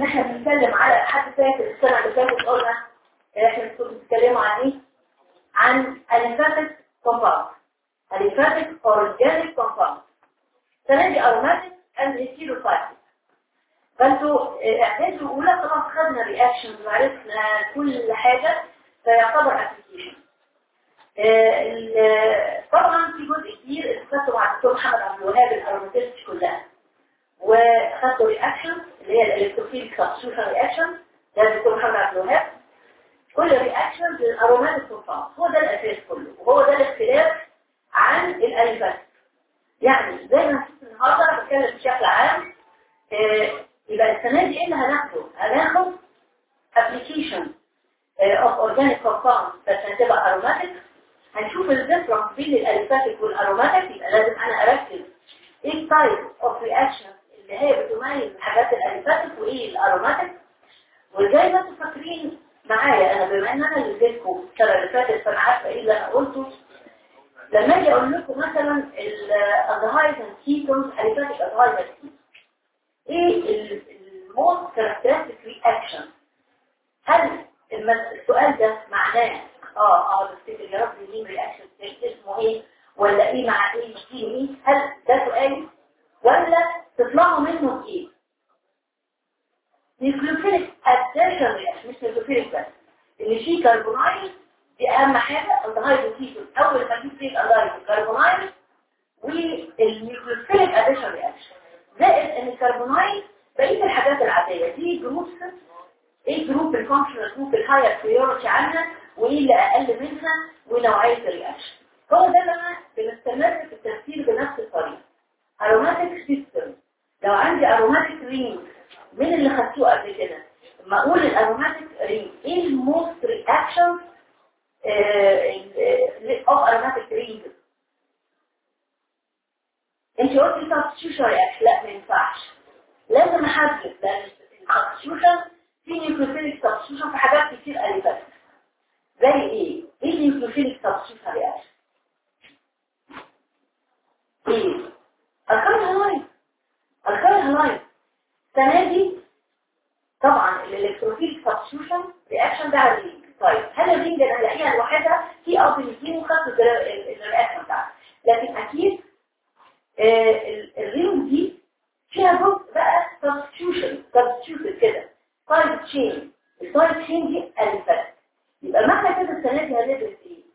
احنا بنتكلم على حد فاكر السنه اللي فاتت قلنا احنا كنتوا بتتكلموا عن ايه عن اليفاتيك كومباوند اليفاتيك اورجانيك كومباوند السنه دي اروماتيك اند هيتيروفايتيك فانتوا اعداد الاولى طبعا خدنا رياكشنز وعرفنا كل حاجه فيعتبر ابلكيشن طبعا في جزء كبير اللي خدته مع الدكتور محمد عبد الوهاب الاروماتيست كلها وخدوا رياكشن اللي هي الالكتروفيل سبستيوشن رياكشن ده الدكتور محمد عبد الوهاب كل رياكشن للاروماتيك كومباوند هو ده الاساس كله وهو ده الاختلاف عن الالفات يعني زي ما شفت النهارده انا بتكلم بشكل عام يبقى السنه دي ايه اللي هناخده؟ هناخد application of organic compounds بس هتبقى aromatic هنشوف الديفرنس بين الاليفاتيك والاروماتيك يبقى لازم انا اركز ايه التايب اوف رياكشن اللي هي بتميز الحاجات الاليفاتيك وايه الاروماتيك وزي ما انتم فاكرين معايا انا بما ان انا اللي اديتكم السنه اللي فاتت فانا عارفه ايه اللي انا قلته لما اجي اقول لكم مثلا الالدهايد كيتونز اليفاتيك الدهايد ايه الموست كاركترستيك رياكشن هل السؤال ده معناه اه اه بفتكر يا رب مين رياكشن اسمه ايه ولا ايه مع ايه مش ايه هل ده سؤال ولا تطلعوا منه بايه نيوكليوفيليك اديشن رياكشن مش نيوكليوفيليك بس ان في كربونايل دي اهم حاجه الدهايد كيتون اول ما تجيب فيه الدهايد كربونايل والنيوكليوفيليك اديشن رياكشن زائد ان الكربونايل بقيه الحاجات العاديه دي جروبس ايه الجروب الفانكشنال جروب الهاير بريورتي عنها وايه اللي اقل منها ونوعيه الرياكشن هو ده اللي انا بنستمر في التفكير بنفس الطريقه اروماتيك سيستم لو عندي اروماتيك رينج من اللي خدتوه قبل كده لما اقول الاروماتيك رينج ايه الموست رياكشن اوف اروماتيك رينج انت قلتي سبستيوشن رياكشن لا ما ينفعش لازم احدد لان السبستيوشن في نيوكليوفيليك سبستيوشن في حاجات كتير اليفات زي ايه ايه النيوكليوفيليك سبستيوشن رياكشن ايه الكارل هلاين الكارل هلاين السنه دي طبعا الالكتروفيليك سبستيوشن رياكشن ده على الرينج طيب هل الرينج انا هلاقيها لوحدها في اب الاثنين وخدت الرياكشن بتاعها لكن اكيد آه الرينج دي فيها جزء بقى سبستيوشن سبستيوشن كده سايد تشين السايد تشين دي الفات يبقى معنى كده السنه دي هندرس ايه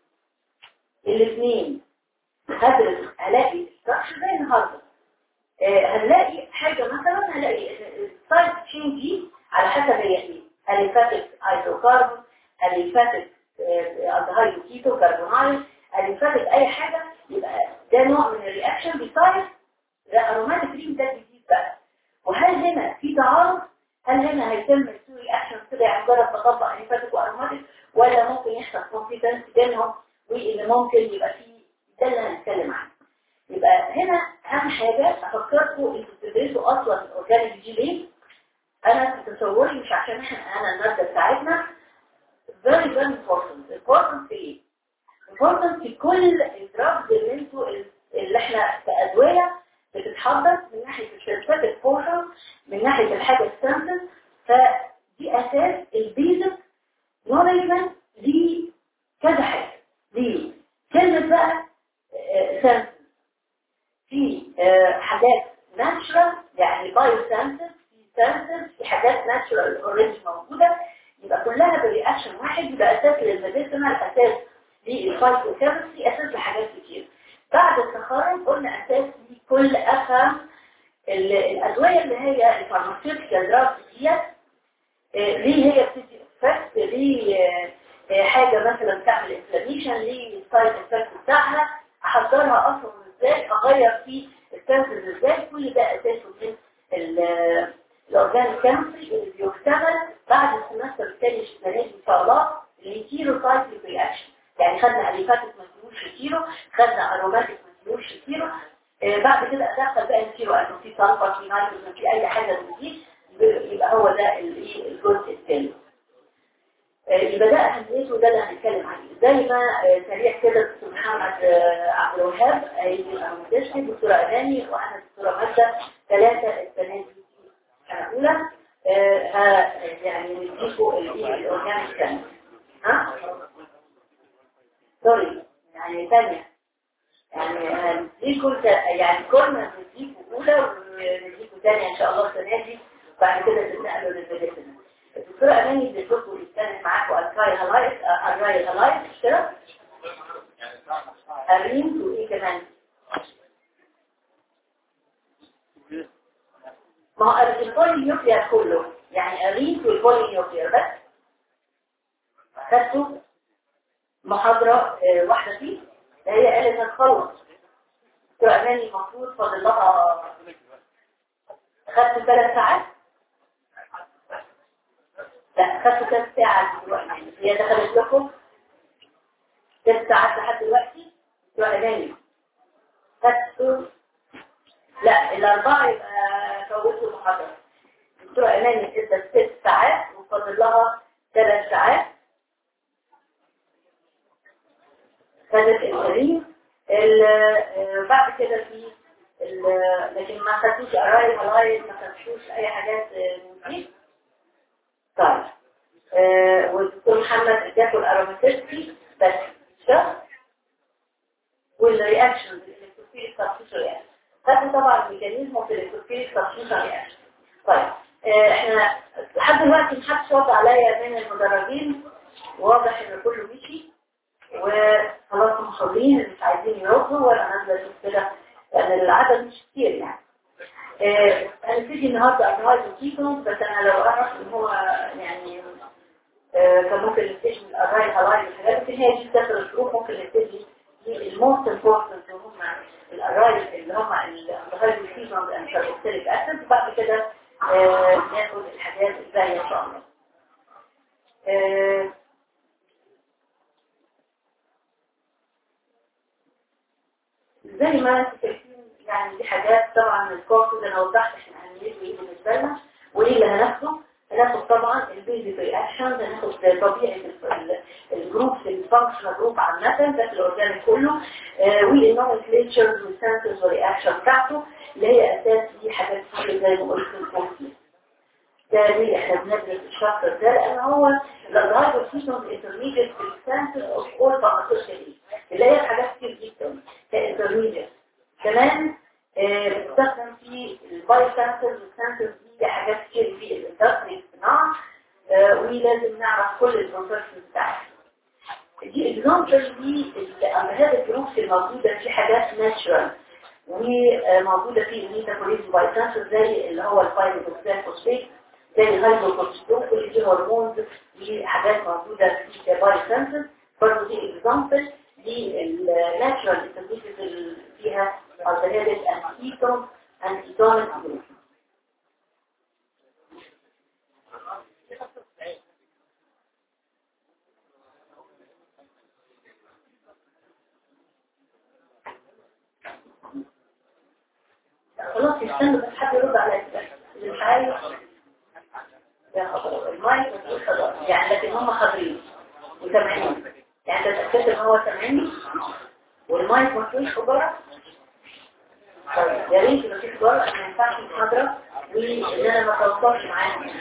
الاثنين هدرس هلاقي ستراكشر زي النهارده آه هنلاقي حاجه مثلا هلاقي السايد تشين دي على حسب هي ايه اليفاتيك هيدروكربون اليفاتيك الدهايدرو كيتو كربونايل اليفاتيك اي حاجه يبقى ده نوع من الرياكشن بيصير ده اروماتيك رينج ده جديد بقى وهل هنا في تعارض هل هنا هيتم السوري اكشن كده يعني مجرد تطبق اليفاتيك واروماتيك ولا ممكن يحصل كونفيدنس بينهم واللي ممكن يبقى فيه ده اللي هنتكلم عنه يبقى هنا اهم حاجه افكركم انتوا بتدرسوا اصلا الاورجانيك جي ليه انا في تصوري مش عشان احنا انا الماده بتاعتنا very very important important في ايه important في كل الدراجز اللي انتوا اللي احنا كادويه بتتحضر من ناحيه السيرفاتيك بورشن من ناحيه الحاجه السنسس فدي اساس البيزك نولجمنت دي كذا حاجه دي كلمه بقى سنسس في حاجات ناتشرال يعني بايو سنسس في سنسس في حاجات ناتشرال اوريدي موجوده يبقى كلها برياكشن واحد يبقى اساس للميديسينال اساس للفايتوكيمستري اساس لحاجات كتير بعد التخرج قلنا اساس لكل افهم الادويه اللي هي الفارماسيوتيكال دراجز ديت ليه هي بتدي افكت ليه حاجه مثلا تعمل انفلاميشن ليه السايد افكت بتاعها احضرها اصلا ازاي اغير في السنسز ازاي كل ده اساسه من الاورجانيك كيمستري اللي بيشتغل بعد السمستر الثاني السنه دي ان شاء الله الهيتيرو سايكل رياكشن يعني خدنا اليفاتيك ما تقولش كيلو خدنا اروماتيك ما تقولش كيلو آه بعد كده ادخل بقى الكيلو انه في سلفر في نيتروجين في اي حاجه من دي يبقى هو ده الجزء الثاني آه يبقى ده اهميته ده اللي هنتكلم عليه زي ما آه سريع كده دكتور محمد عبد الوهاب هيبقى مدرسي دكتوره اماني وانا دكتوره ماده ثلاثه السنه دي سنه اولى آه، ها يعني نديكوا الاورجانيك ثاني ها سوري يعني ثانيه يعني هنديكوا يعني كل ما نديكوا اولى ونديكوا ثانيه ان شاء الله السنه دي وبعد كده تنقلوا للميديسن الدكتوره اماني بتدخل وتتكلم معاكم الكاي هالايت الراي هالايت مش كده؟ ارين وايه كمان؟ ما هو البولي نيوكلير كله يعني اريد والبولي نيوكلير بس خدتوا محاضرة آه، واحدة فيه هي قالت هتخلص تؤماني المفروض فاضل لها خدتوا ثلاث ساعات لا خدتوا ثلاث ساعات دلوقتي هي دخلت لكم ثلاث ساعات لحد دلوقتي تؤماني خدتوا لا الأربعة يبقى فوتوا المحاضرة الدكتورة أماني ادت ست ساعات وفاضل لها ثلاث ساعات خدت الكريم بعد كده في ال- لكن ما خدتوش قرايب قرايب ما خدتوش أي حاجات من دي طيب آه، والدكتور محمد جاته الأروماتيستي بس شهر والرياكشن الالكتروفيل سبستيشن رياكشن خدوا طبعا ميكانيزم في الالكتروفيل سبستيشن رياكشن طيب آه، احنا لحد دلوقتي محدش رد عليا من المدربين واضح ان كله مشي وخلاص مصابين مش عايزين يردوا ولا نازله اشوف كده لان العدد مش كتير يعني آه، هنبتدي النهارده ادفايز وكيكونز بس انا لو اعرف ان هو يعني آه، كان ممكن نبتدي من الأراي هلاي والحاجات لكن هي دي سفر الشروط ممكن نبتدي الموست امبورتنت اللي هم الأراي اللي هم الهاي سيزون اند كاربوكسيليك اسيد وبعد كده آه، ناخد الحاجات الباقية ان شاء الله آه، زي ما انتم شايفين يعني دي حاجات طبعا الكورس اللي انا وضحت احنا هنعمله ايه بالنسبه لنا وايه اللي هناخده هناخد طبعا البيزك رياكشنز هناخد طبيعه ال- الجروب الفانكشنال جروب عامه ده الاورجانيك كله والنومنكليتشرز والسنسز والرياكشن بتاعته اللي هي اساس دي حاجات كتير زي ما قلت لكم ده ليه احنا بندرس الشابتر ده لان هو الدرايفر سيستم انترميديت في السنسز اوف اول فارماكولوجي اللي هي حاجات كتير جدا كانترميديت كمان آه، بتستخدم في الباي سنسز والسنسز دي حاجات كتير في الاندستري الصناعه آه، ولازم نعرف كل البروسيس بتاعتها دي اكزامبل دي هذا الجروبس الموجوده في حاجات ناتشرال وموجوده في الميتابوليزم باي سنسز زي اللي هو الفايبروكسيل فوسفيت زي الهيدروكورتيزون كل دي هرمونز دي حاجات موجوده في باي سنسز برضه دي اكزامبل للناتشرال انترميديت اللي فيها alternative antiton antitonic group خلاص يستنى بس حد يرد على السؤال اللي مش عايز يا خبر المايك مفيش خلاص يعني لكن هم خاطرين وسامعين يعني انت اتاكدت ان هو سامعني والمايك مفيش خبره طيب يا ريت مفيش خبره ما ينفعش المحاضره وان انا ما اتواصلش معاهم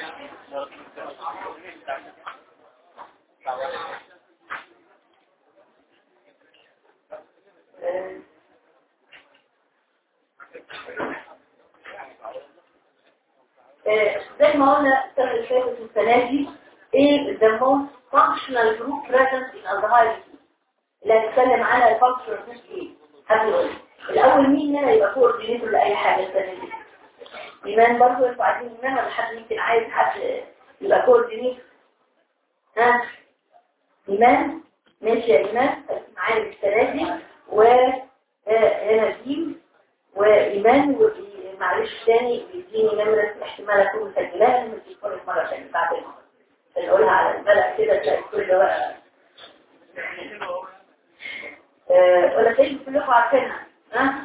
آه، آه، زي ما قلنا السنة اللي فاتت والسنة دي ايه the most functional group present in aldehyde اللي هنتكلم عنها الفانكشنال جروب ايه حد يقول لي. الاول مين هنا يبقى كوردينيتور لاي حاجه السنه دي ايمان برضه انتوا عايزين ايمان ولا حد يمكن عايز حد يبقى كوردينيتور ها ايمان ماشي يا ايمان معايا السنه دي و آه، هنا ديم وإيمان ومعلش تاني بيديني نمرة احتمال أكون مسجلاها لما تذكر مرة تانية بعد المرة نقولها على البلد كده تلاقي كل ورقة آه، ولا تلاقي كلكم عارفينها ها؟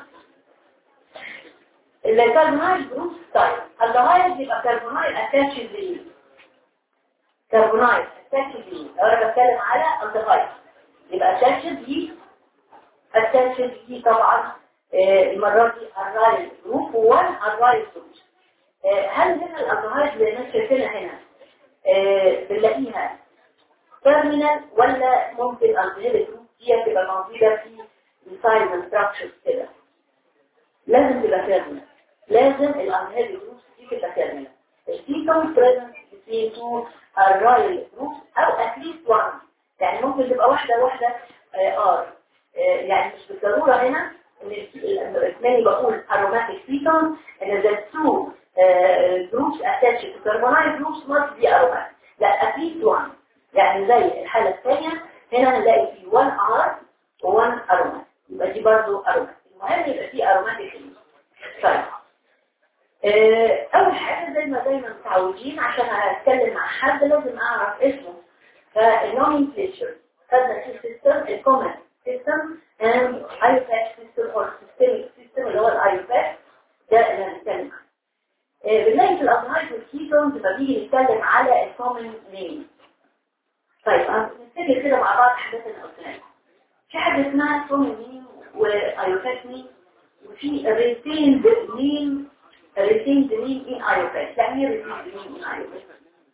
الكربونايل جروب ستايل الضغايز يبقى كربونايل اتاتش ليه كربونايل اتاتش ليه لو انا بتكلم على الضغايز يبقى اتاتش ليه اتاتش ليه طبعا آه، المرة دي الرايل جروب 1 الرايل جروب آه، هل هنا الالدهايد اللي الناس شايفينها هنا آه، بنلاقيها تيرمينال ولا ممكن الالدهايد دي تبقى موجوده في السايز ستراكشر كده لازم تبقى تيرمينال لازم الالدهايد جروبس دي تبقى تيرمينال الكيتون بريزنت between two الرايل جروبس او اتليست وان يعني ممكن تبقى واحده واحده ار يعني مش بالضروره هنا ان الاسماني بقول aromatic ketone and the two uh, groups attached to carbonyl groups must be aromatic لا at least one يعني زي الحالة الثانية هنا هنلاقي في 1 R و 1 aromatic يبقى دي برضه aromatic المهم يبقى في aromatic طيب آه، أول حاجة زي ما دايما متعودين عشان أتكلم مع حد لازم أعرف اسمه فالنومنكليتشر خدنا في سيستم الكومن سيستم and IUPAC system or systemic system اللي هو الIUPAC ده اللي هنتكلم عنه. آه، بنلاقي في الأبهايد والكيتونز لما بيجي نتكلم على الكومن نيم. طيب نفتكر كده مع بعض حاجات اللي قلتها لكم. في حاجة اسمها كومن نيم وأيوباك نيم وفي ريتيند نيم ريتيند نيم ان أيوباك يعني ايه ريتيند نيم ان أيوباك؟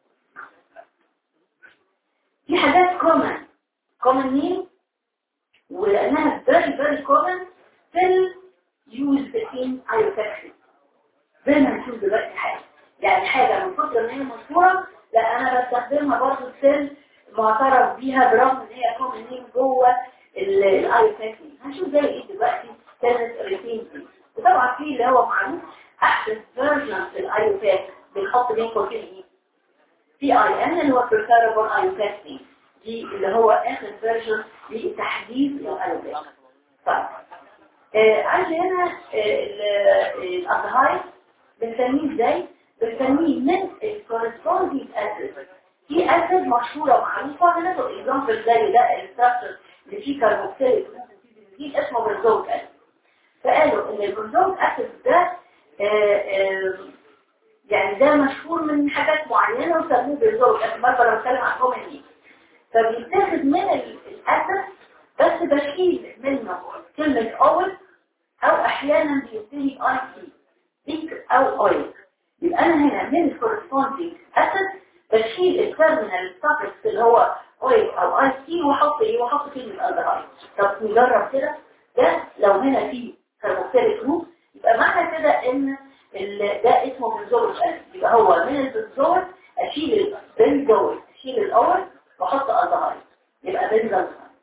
في حاجات كومن كومن نيم ولأنها very very common still used in IOTech زي ما هنشوف دلوقتي حاجة يعني حاجة من كتر ان هي مشهورة لا انا بستخدمها برضه ستيل معترف بيها برغم ان هي كومن نيم جوه الايوتك هنشوف زي ايه دلوقتي كانت ريتين دي وطبعا في اللي هو معروف احسن فيرجن في الايوتك بنحط بين قوسين ايه في اي ان اللي هو preferable ايوتك دي اللي هو اخر فيرجن لتحديث الايوتك طيب آه عندي هنا الأظهار بنسميه ازاي؟ بنسميه من الكورسبوندينج اسيد في اسيد مشهورة ومعروفة هناخد اكزامبل زي ده الستراكشر اللي فيه كاربوكسيل دي اسمه برزوك اسيد فقالوا ان البرزوك اسيد ده آه آه يعني ده مشهور من حاجات معينة وسموه برزوك اسيد مرة لو بتكلم عن كومني فبيتاخد من الاسيد بس بشيل منه كلمة اول او احيانا بينتهي اي سي بيك او اويل يبقى انا هنا من الكورسبوندينج اسيد بشيل التيرمينال سافكس اللي هو اويل او اي سي واحط ايه واحط كلمة الدهايد طب نجرب كده ده لو هنا في كاربوكسيليك جروب يبقى معنى كده ان ده اسمه بنزول اسيد يبقى هو من البنزول اشيل البنزول اشيل الاول واحط الدهايد يبقى بنزول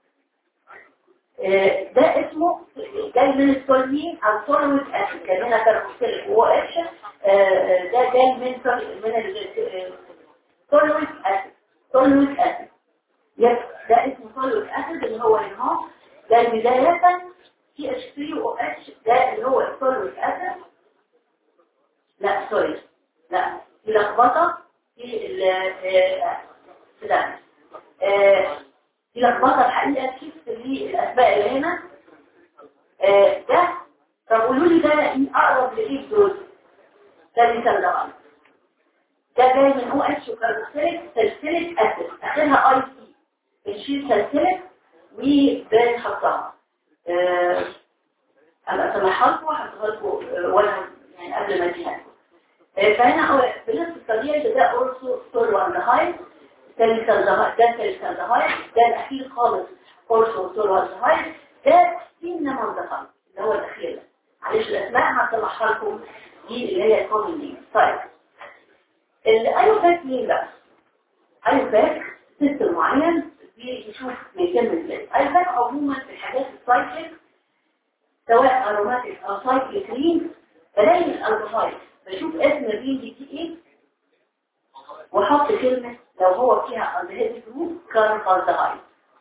ده اسمه جاي من السولين او سولويك اسيد كان هنا كاربوكسيليك وهو اتش ده جاي من من السولويك اسيد سولويك اسيد يس ده اسمه سولويك اسيد اللي هو هنا ده بداية سي اتش 3 او اتش ده اللي هو السولويك اسيد لا سوري لا في لخبطه في ال في ده دي لخبطه الحقيقه شفت لي الاسماء اللي هنا آه ده طب قولوا لي ده ايه اقرب لايه دول ده مثال ده غلط ده جاي من او اتش وكاربوكسيليك سلسله اسيد اخرها اي سي بنشيل سلسله وبنحطها آه ابقى اسمعها لكم وهحطها لكم وانا يعني قبل ما اجي آه فهنا بنفس الطريقه ده اورسو ستور وان هاي ده الكالدهايد ده الكالدهايد ده الاخير خالص اورسو ستور وان هاي ده سينامالدهايد اللي هو الاخير ده معلش الاسماء هطلعها لكم دي اللي هي الكومن دي طيب الايوباك مين بقى ايوباك سيستم معين بيشوف بيكمل الايوباك عموما في الحاجات السايكليك سواء اروماتيك او سايكليكين بلاقي الالدهايد بشوف اسم الرين دي دي ايه واحط كلمه لو هو فيها الدهيد جروب كاربالدهايد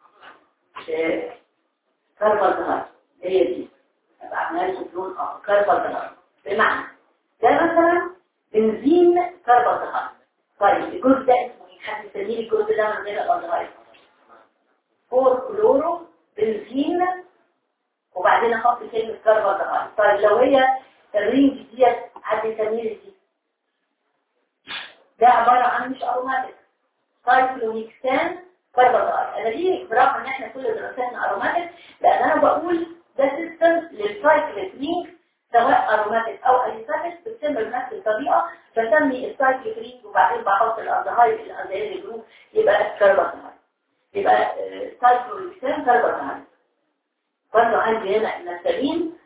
كاربالدهايد هي دي عملها لون اه كاربالدهايد بمعنى ده مثلا بنزين كاربالدهايد طيب الجزء ده اسمه ايه حد يسميه الجزء ده من غير الالدهايد فور كلورو بنزين وبعدين احط كلمه كاربالدهايد طيب لو هي الرينج ديت حد يسميه دي ده عباره عن مش اروماتيك سايكلونيكسان كاربالدهايد انا ليه برغم ان احنا كل دراساتنا اروماتيك لان انا بقول ده سيستم للسايكليك لينك سواء اروماتيك او اليساتيك بتتم بنفس الطريقه بسمي السايكليك وبعدين بحط الالدهايد الالدهايد جروب يبقى كربونهايد يبقى سايكلوهكسان كربونهايد برضه عندي هنا النستالين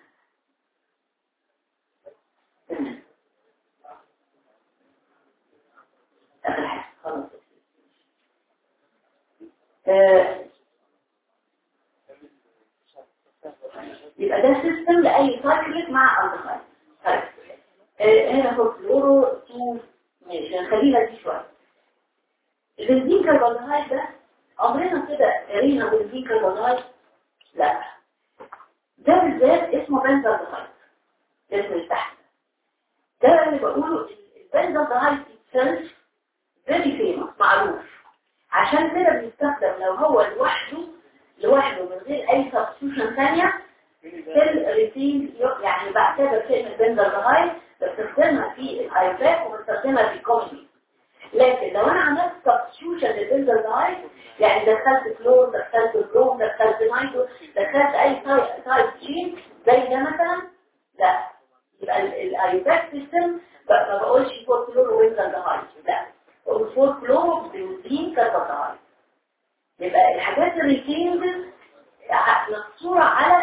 اخر حاجه خلاص آه، يبقى ده سيستم لاي سايكليك مع الدهايد طيب آه، هنا هو فلورو 2 ماشي خلينا دي شويه البنزين كربونهايد ده عمرنا كده قرينا بنزين كربونهايد لا ده بالذات اسمه بنزالدهايد اسم التحت ده اللي بقوله البنزالدهايد itself very famous معروف عشان كده بيستخدم لو هو لوحده لوحده من غير اي سبستيوشن ثانيه في الريتين يعني بعتبر كلمه بنزالدهايد بستخدمها في الايباك وبستخدمها في الكوميدي لكن لو انا عملت سبستيوشن للبنزالدهايد يعني دخلت كلور دخلت بروم دخلت نايترو دخلت اي تايب تشين زي ده مثلا لا يبقى الايباك سيستم ما بقولش فور كلور وبنزالدهايد لا بقول فور كلور بنزين كربونهايد يبقى الحاجات الريتيند مقصورة على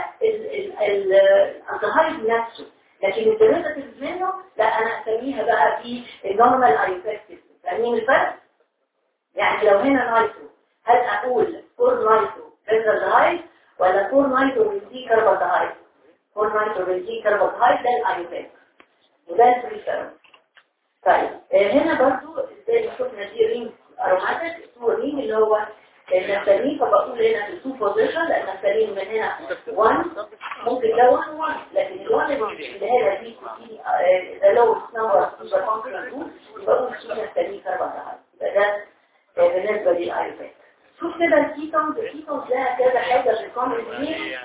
الالدهايد نفسه لكن الديريفاتيف منه لا انا اسميها بقى في النورمال ايفكتيف فاهمين الفرق يعني لو هنا نايترو هل اقول فور نايترو بنزالدهايد ولا فور نايترو بنزين كربونهايد فور نايترو بنزين كربونهايد ده الايفكت وده البريفيرنس طيب آه، هنا برضو زي ما شفنا دي رينج اروماتيك اسمه رينج اللي هو النفتالين فبقول هنا التو بوزيشن لان النفتالين من هنا 1 ممكن ده 1 1 لكن ال 1 اللي هي دي دي ذا لو نمبر سوبر فانكشن رول بقول في نفتالين كربونهايد يبقى ده آه، بالنسبه للايفكت شوف كده الكيتونز الكيتونز لها كذا حاجه في الكومن مين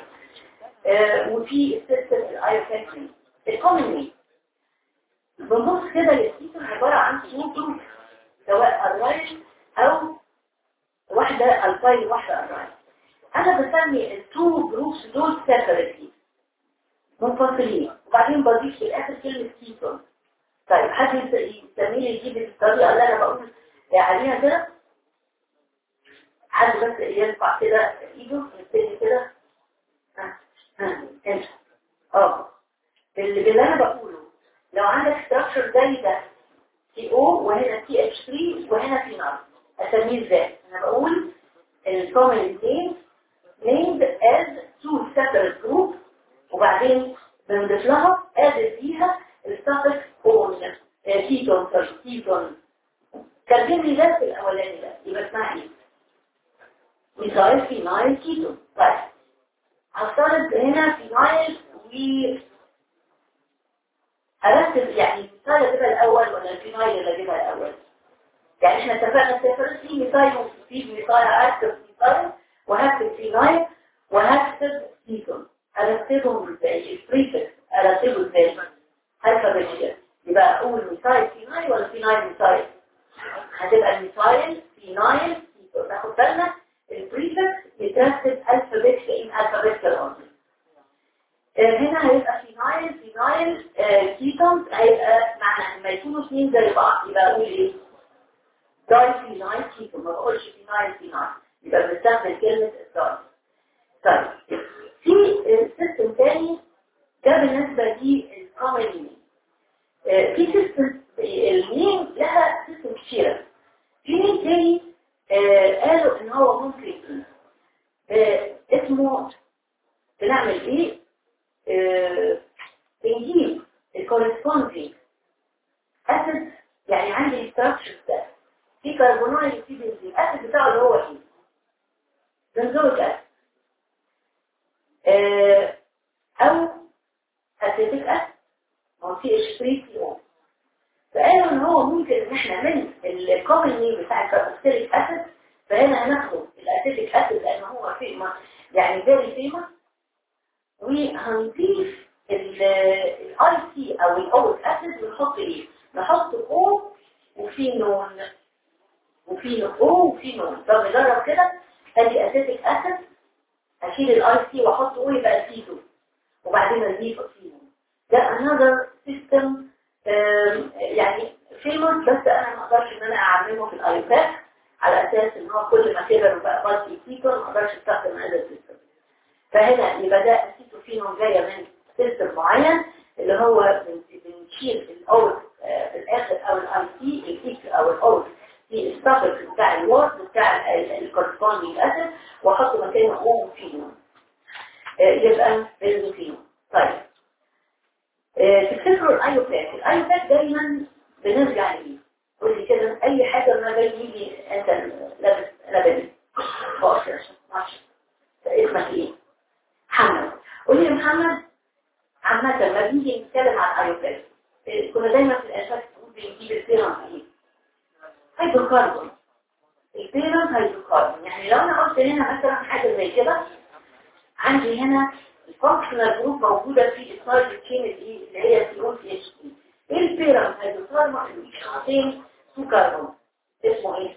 وفي السيستم الايفكت الكومن مين بنبص كده للكيتون عباره عن تو جروب سواء الرايل او واحدة الفايل واحدة الرايل انا بسمي التو جروبس دول سيبريتلي منفصلين وبعدين بضيف في الاخر كلمة كيتون طيب حد يسميه لي يجيب الطريقة اللي انا بقول عليها كده حد بس يرفع كده ايده يبتدي كده ها ها انت اه اللي اللي انا بقوله لو عندك structure زي ده سي او وهنا سي اتش 3 وهنا في نار اسميه ازاي انا بقول الكومن name named as two separate groups وبعدين بنضيف لها ادد فيها السفكس اون كيتون كيتون كاتبين لي ده في الاولاني ده يبقى اسمها ايه؟ مثال فينايل كيتون طيب هفترض هنا فينايل و ارتب يعني مثال اجيبها الاول ولا الفينايل اللي اجيبها الاول يعني احنا اتفقنا السفر في مثال وفي مثال ارتب مثال وهكتب فينايل وهكتب كيتون ارتبهم ازاي البريفكس ارتبه ازاي الفابيتيا يبقى اقول مثال فينايل ولا فينايل مثال هتبقى المثال فينايل كيتون تاخد بالنا البريفكس يترتب الفابيت كأن الفابيت كالأنزل هنا هيبقى فينايل فينايل آه كيتونز هيبقى معنى لما يكونوا اثنين زي بعض يبقى اقول ايه داي فينايل كيتون ما بقولش فينايل فينايل يبقى بنستخدم كلمة الداي طيب في سيستم تاني ده بالنسبة للكومن مين آه في سيستم المين لها سيستم كتيرة في مين تاني آه قالوا ان هو ممكن آه اسمه بنعمل ايه آه بنجيب الكورسبوندينج اسيد يعني عندي الستراكشر ده في كربونايل في بنزين الاسيد بتاعه اللي هو ايه بنزويك اسيد آه او اسيتيك اسيد ما هو في اتش 3 سي او فقالوا ان هو ممكن ان احنا من الكومن نيم بتاع الكاربوكسيليك اسيد فهنا هناخد الاسيتيك اسيد لان هو في يعني فيري فيموس وهنضيف الاي سي او الاوك اسيد ونحط ايه نحط او وفي نون وفي او وفي نون طب نجرب كده ادي اسيتيك اسيد اشيل الاي سي واحط او يبقى سي 2 وبعدين اضيف سي نون ده another system آم، يعني famous بس انا ما اقدرش ان انا اعمله في الايباد على اساس ان هو كل ما كبر وبقى مالتي سيكون ما اقدرش استخدم هذا السيستم فهنا يبقى ده السيتوفينوم جايه من سيستم معين اللي هو بن- بنشيل الاول في الاخر او الاي سي الاكس او الاول في السفر بتاع الوورد بتاع الكورسبوندينج اسيد واحط مكانه اوموفينوم يبقى بنزوفينوم طيب آه، تفتكروا الايوباك الايوباك دايما بنرجع ليه قول لي كده اي حاجه ما جاي يجي انت لابس لابس باصر ماشي اسمك ايه محمد قول لي يا محمد عامة لما بنيجي نتكلم عن الايوباك آه، كنا دايما في الاساس بنقول بنجيب البيرنت ايه هيدروكربون البيرنت هيدروكربون يعني لو انا قلت هنا مثلا حاجه زي كده عندي هنا الفانكشنال جروب موجودة في السايد تشين اللي اللي هي سي او سي اتش تي ايه البيرم هيدروكاربون اللي شخصين تو كربون اسمه ايه؟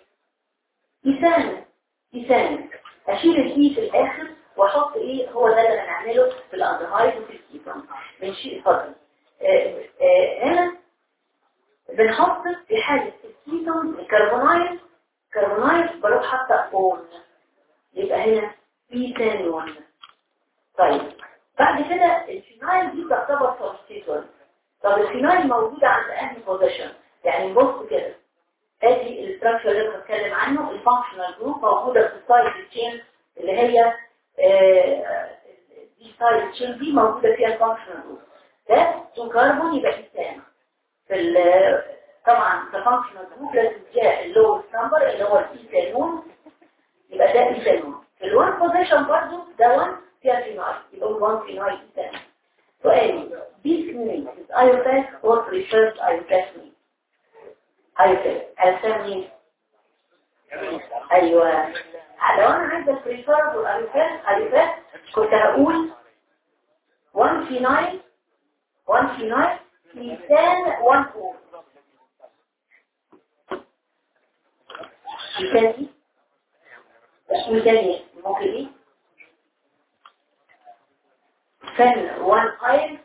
ايثان ايثان اشيل الاي في الاخر واحط ايه هو ده اللي هنعمله في الاندهايد وفي الكيتون بنشيل اتفضل آه، آه، هنا بنحط في حاجة الكيتون الكربونايل كربونايل بروح حاطة اون يبقى هنا ايثانون طيب بعد كده الفينايل دي تعتبر سبستيتوينت طب الفينايل موجودة عند انهي بوزيشن يعني نبص كده ادي الاستراكشر اللي انا بتكلم عنه الفانكشنال جروب موجودة في السايد تشين اللي هي آه، دي سايد تشين دي موجودة فيها الفانكشنال جروب ده تو كربون يبقى ايثان في ال- طبعا كفانكشنال جروب لازم فيها اللو نمبر اللي هو الايثانون يبقى ده ايثانون في الوان بوزيشن برضو ده 1 فيها فينايل يبقى 1 فينايل ايثانون سؤالي this means is iotech or prefers iotech mean iotech علشان مين؟ ايوه لو انا عايزه prefer وايوتاك ايوتاك كنت هقول 1 فينايل 1 فينايل ايثان 1 او ايثان دي ايثان ايه؟ ممكن ايه؟ فن وان ايل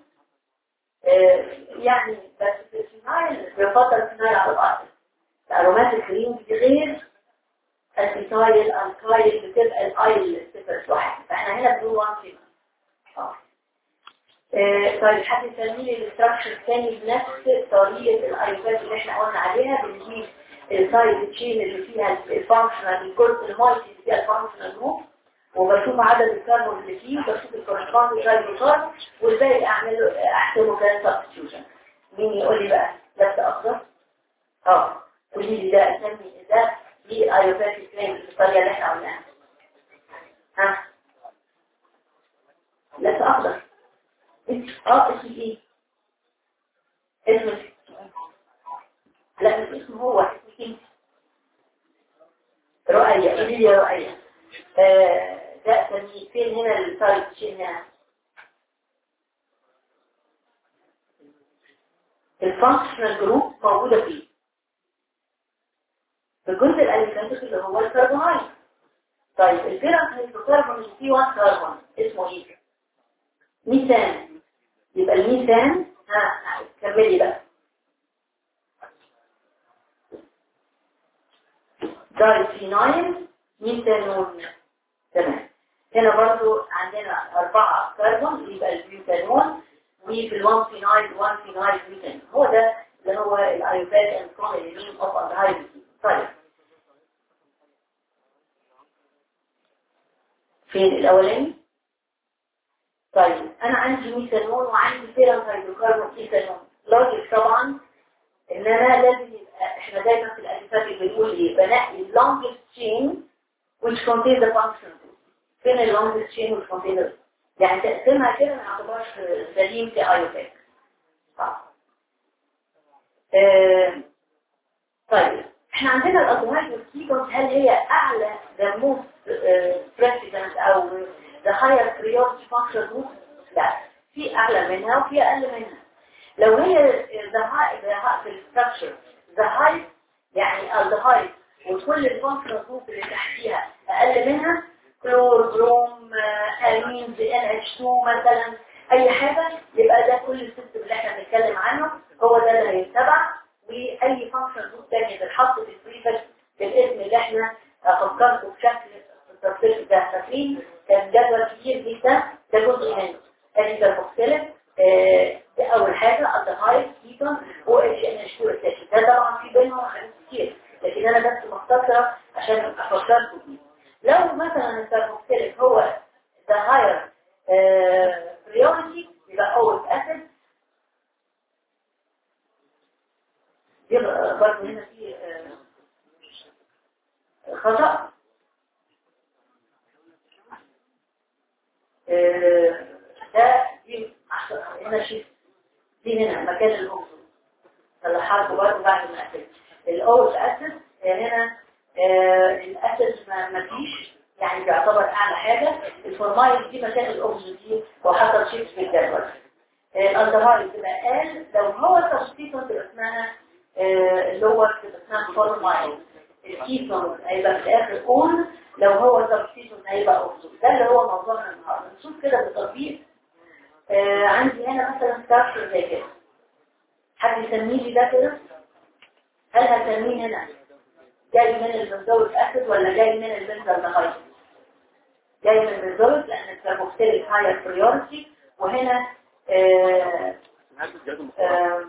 يعني بس في الفينايل بيفضل الفينايل على الأرض الأروماتيك رينج دي غير الفيتايل الكايل بتبقى الايل صفر واحد فاحنا هنا بنقول وان فينايل اه آه، طيب حد يسمي لي الاستراكشر الثاني بنفس طريقه الايوبات اللي احنا قلنا عليها بنجيب السايد تشين اللي فيها الفانكشنال الجزء المالتي اللي فيها الفانكشنال جروب وبشوف عدد الكاربون اللي فيه وبشوف الكورسبوند رايبوكارب والباقي اعمله احسبه كان سبستيوشن مين يقول لي بقى لفت اخضر اه قولي لي ده اسمي ده دي ايوباتي كليم الطريقه اللي احنا قلناها ها لفت اخضر اه اسمي ايه اسمك لا مش اسمه هو اسمك انت رؤية قولي لي يا رؤية آه، ده تمييز فين هنا السايد شيء هنا الفانكشنال جروب موجودة فيه في الجزء الالكترونيكي اللي هو الكربونايل طيب الفيرم هيدروكربون اللي فيه 1 كربون اسمه ايه؟ ميثان يبقى الميثان ها كملي بقى دايفينايل ميثانون تمام هنا برضو عندنا أربعة كربون يبقى البيوتانون وفي الوان فينايل 1 فينايل ميثان هو ده اللي هو الايوباد اند كوميلين اوف الهايدروجين طيب فين الاولاني طيب انا عندي ميثانون وعندي فيرم هيدروكربون ايثانون لوجيك طبعا ان انا لازم يبقى احنا دايما في الالفات بنقول ايه بنقي longest chain which contains the function فين ال longest chain which contains the يعني تقسيمها كده ما يعتبرش سليم في ايوتك آه. طيب احنا عندنا الادوات والسيكونس هل هي اعلى the most uh, president او the higher priority function group لا في اعلى منها وفي اقل منها لو هي the high the high في الستراكشر the high يعني الدهايد وكل الفانكشن جروب اللي تحتيها اقل منها كلور بروم امين بي ان اتش 2 مثلا اي حاجة يبقى ده كل السيستم اللي احنا بنتكلم عنه هو ده اللي هيتبع واي فانكشن جروب تاني بتتحط في البريفكس بالاسم اللي احنا فكرته بشكل التطبيق ده فاكرين كان جدول كتير جدا ده جزء منه ادي ده مختلف ده اول حاجه الدهايد كيتون او اتش ان اتش 2 اساسي ده طبعا في بينهم حاجات كتير لكن انا بس مختصره عشان افكركم بيه لو مثلا الكربوكسيليك هو the higher priority يبقى اول اسيد يبقى برضه هنا في خطأ ده دي هنا شيء دي هنا مكان الأوكس الحرب برضه بعد ما أسد الأوكس أسد هنا الأسد ما فيش يعني بيعتبر أعلى حاجة الفورمايل دي مكان الأوكس دي وحصل شيء في الجدول الأندهار تبقى قال لو هو تشخيصه تبقى اسمها اللي هو تبقى اسمها فورمايل الكيتون هيبقى في الاخر كون لو هو سبستيتون هيبقى اوكسو ده اللي هو موضوعنا النهارده نشوف كده بالتطبيق آه عندي هنا مثلا ستارشر زي كده حد يسميه لي ده كده هل هسميه هنا جاي من البنزويك اسيد ولا جاي من البنزل نهايت جاي من البنزويك لان الكربوكسيليك هاير بريورتي وهنا آه آه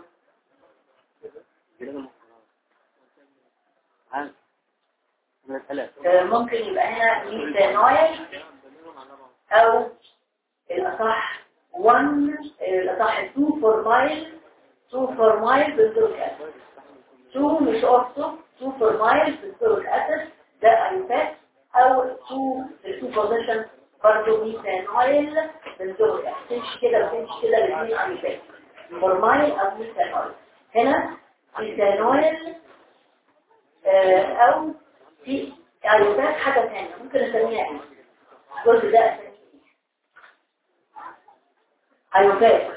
ممكن يبقى هنا ميثانويل او الاصح 1 الاصح 2 فورمايل 2 فورمايل بنزوليك اسيد 2 مش اوكسو 2 فورمايل بنزوليك اسيد ده ايوفات او 2 في 2 بوزيشن برضه ميثانويل بنزوليك اسيد تمشي كده وتمشي كده الاثنين ايوفات فورمايل او ميثانويل هنا ميثانويل او في ايوتات حاجة ثانية ممكن اسميها ايه الجزء ده اسميه ايوتات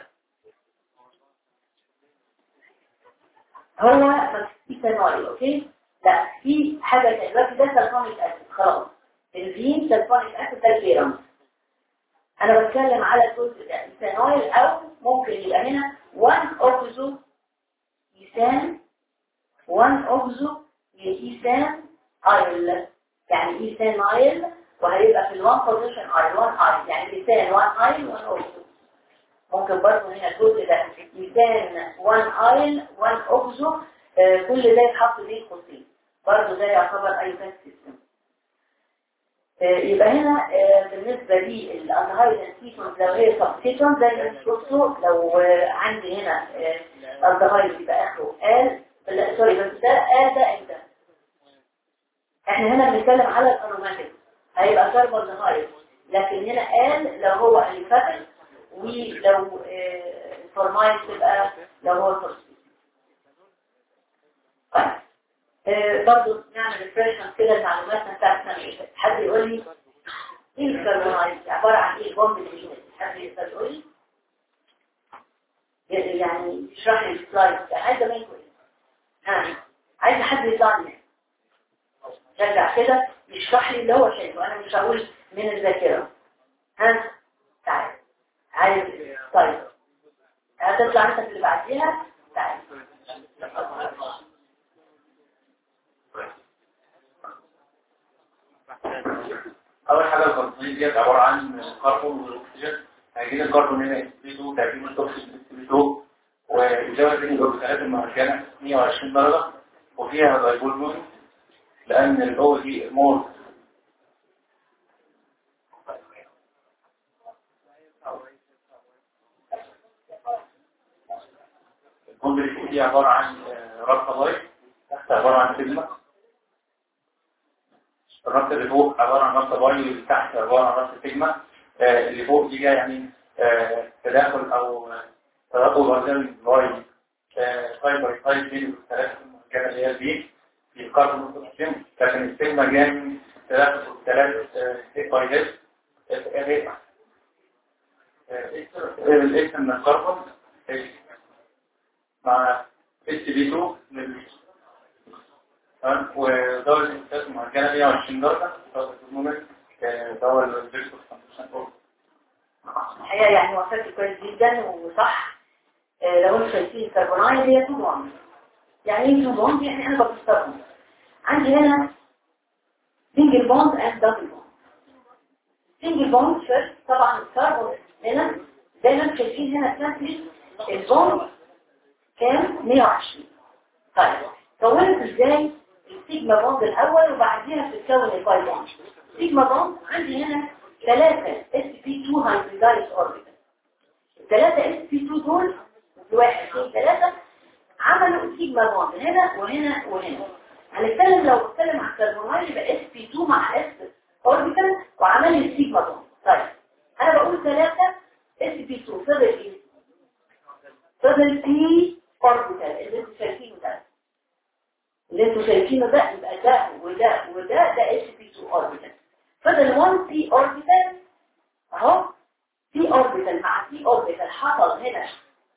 هو في ثانوي اوكي لا في حاجة ثانية دلوقتي ده سلفونيك اسيد خلاص الفين سلفونيك اسيد ده الكيرم انا بتكلم على الجزء ده الثانوي او ممكن يبقى هنا 1 اوكسو ايثان 1 اوكسو ايثان ايل يعني ايثان ايل وهيبقى في الوان بوزيشن ايل 1 ايل يعني ايثان 1 ايل 1 اوكسو ممكن برضه هنا الجزء ده ايثان 1 ايل 1 اوكسو آه كل ده يتحط بين قوسين برضه ده يعتبر ايوتان سيستم آه يبقى هنا آه بالنسبة للأنهايد كيتون لو هي سبستيتون زي ما بصوا لو عندي هنا الأنهايد يبقى آخره قال سوري بس ده قال ده امتى احنا هنا بنتكلم على الأروماتيك هيبقى كربون نهايد لكن هنا قال لو هو اليفاتيك ولو الفورمايل تبقى لو هو سبستيتون طيب برضه نعمل ريفريشن كده المعلومات بتاعتنا حد يقول لي ايه الكربونايز عبارة عن ايه البومب اللي حد يقدر يقول لي يعني يشرح لي السلايد عايزه منكم ايه ها عايزه حد يطلع لي رجع كده يشرح لي اللي هو شايفه انا مش هقول من الذاكره ها تعال عايز طيب هتطلع انت اللي بعديها تعال اول حاجه الكربونات ديت عباره عن كربون والاكسجين هيجي الكربون هنا يكسبيتو تركيب الاكسجين يكسبيتو والجوله دي الجلوكوزات المركنه 120 درجه وفيها دايبول لان الاو دي مور الكومبلكس دي عباره عن رابطه لايت تحت عباره عن سيجما الربط اللي فوق عبارة عن ربط باي واللي تحت عبارة عن ربط سيجما آه اللي فوق دي يعني آه تداخل او تداخل وزن باي فايبر تايب بين الثلاثة المركبة اللي هي البي في الكاربون والسيجما لكن السيجما جاي من تداخل الثلاث بايات الاسم من الكربون مع اس بي 2 من ودور الانتاج معجنة 120 درجة دور الهرمونات دور الفيرسوس 15 الحقيقه يعني وصلت كويس جدا وصح آه، لو انتم شايفين الكربونايد هي 2 بوند يعني ايه 2 بوند يعني انا بفسرهم عندي هنا سنجل بوند اند دبل بوند سنجل بوند فيرست طبعا الكربون هنا زي ما انتم شايفين هنا سامبلي البوند كام 120 طيب كونت ازاي السيجما بوند الاول وبعديها بتتكون الباي بوند سيجما بوند عندي هنا ثلاثة اس بي 2 هايبريدايز اوربيتال الثلاثة اس بي 2 دول واحد اثنين ثلاثة عملوا سيجما بوند هنا وهنا وهنا هنتكلم لو بتكلم عن الكربونايل يبقى اس بي 2 مع اس اوربيتال وعمل لي السيجما بوند طيب انا بقول ثلاثة اس بي 2 فضل ايه؟ فضل بي اوربيتال اللي انتوا شايفينه ده اللي انتوا شايفينه ده يبقى ده وده وده ده اس بي 2 اوربيتال فضل 1 بي اوربيتال اهو بي اوربيتال مع بي اوربيتال حصل هنا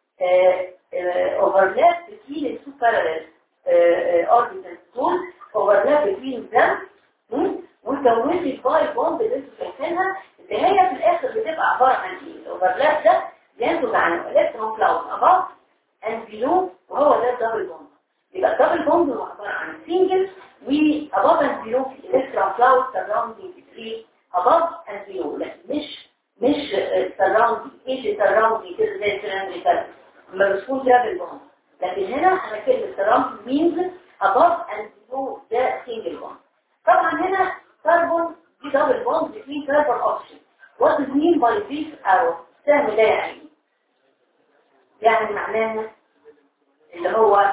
اوفرلاب بين التو باراليل اوربيتال دول اوفرلاب بين them وكونت الباي بوند اللي انتوا شايفينها اللي هي في الاخر بتبقى عباره عن ايه الاوفرلاب ده ينتج عن الكترون كلاود above and below وهو ده الدبل بوند يبقى الدبل بوند هو عباره عن سنجل و above and below في الكترون كلاود surrounding the tree above and below لكن مش مش surrounding ايش surrounding كده زي السلندريكال لما بتكون دبل بوند لكن هنا انا كلمه surrounding means above and below ده single bond طبعا هنا كربون دي دبل بوند between carbon oxygen what is mean by this arrow سهم ده يعني يعني معناها اللي هو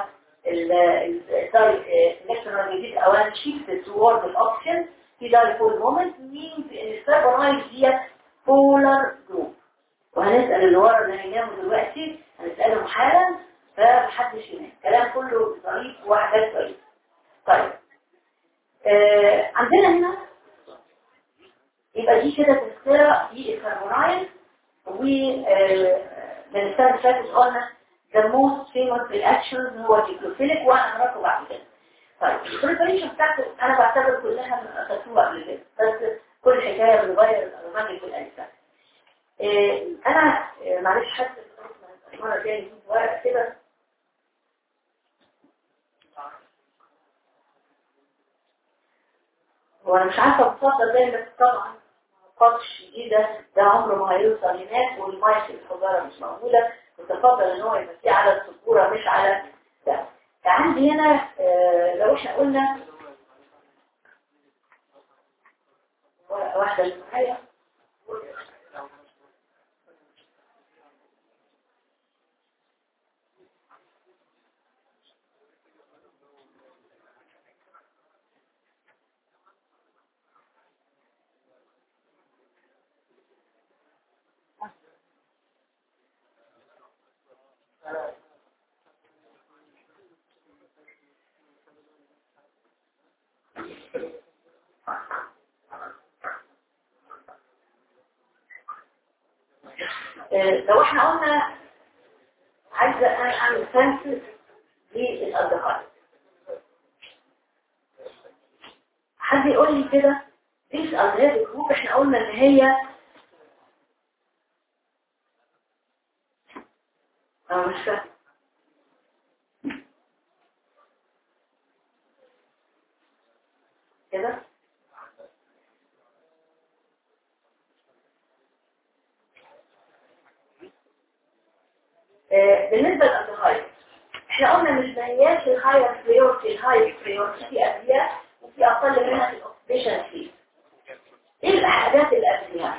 الالكترون جديد اولا شيفت toward الاوكسجين في dipole moment means ان الكربونايد دي polar group وهنسأل اللي ورا اللي هيناموا دلوقتي هنسألهم حالا فمحدش ينام الكلام كله ظريف وحاجات كويسه طيب آه عندنا هنا يبقى دي كده تذكرة دي الكربونايد و من السنة اللي فاتت قلنا the most famous reactions هو الجلوفيليك وانا هنعرفه بعد كده طيب البريبريشن بتاعته انا بعتبر كلها خدتوها قبل كده بس كل حكايه بنغير الالمان في الالفا آه انا آه معلش حد المره الجايه نجيب ورقه كده وانا مش عارفه بفضل زي بس طبعا قطش جديدة ده عمره ما هيوصل هناك والمايك الحجارة مش موجودة وتفضل ان هو يمسيه على السبورة مش على ده عندي هنا آه لو احنا قلنا واحدة اللي معايا لو احنا قلنا عايزة انا اعمل سنسس للأصدقاء حد يقول لي كده ايش أضراب الجروب احنا قلنا ان هي انا مش فاهم كده بالنسبة للأصدقائي احنا قلنا مش بهياش الهاير بريورتي الهاير بريورتي في أبياء وفي أقل منها في الأوكسيشن فيه ايه الحاجات اللي قبلها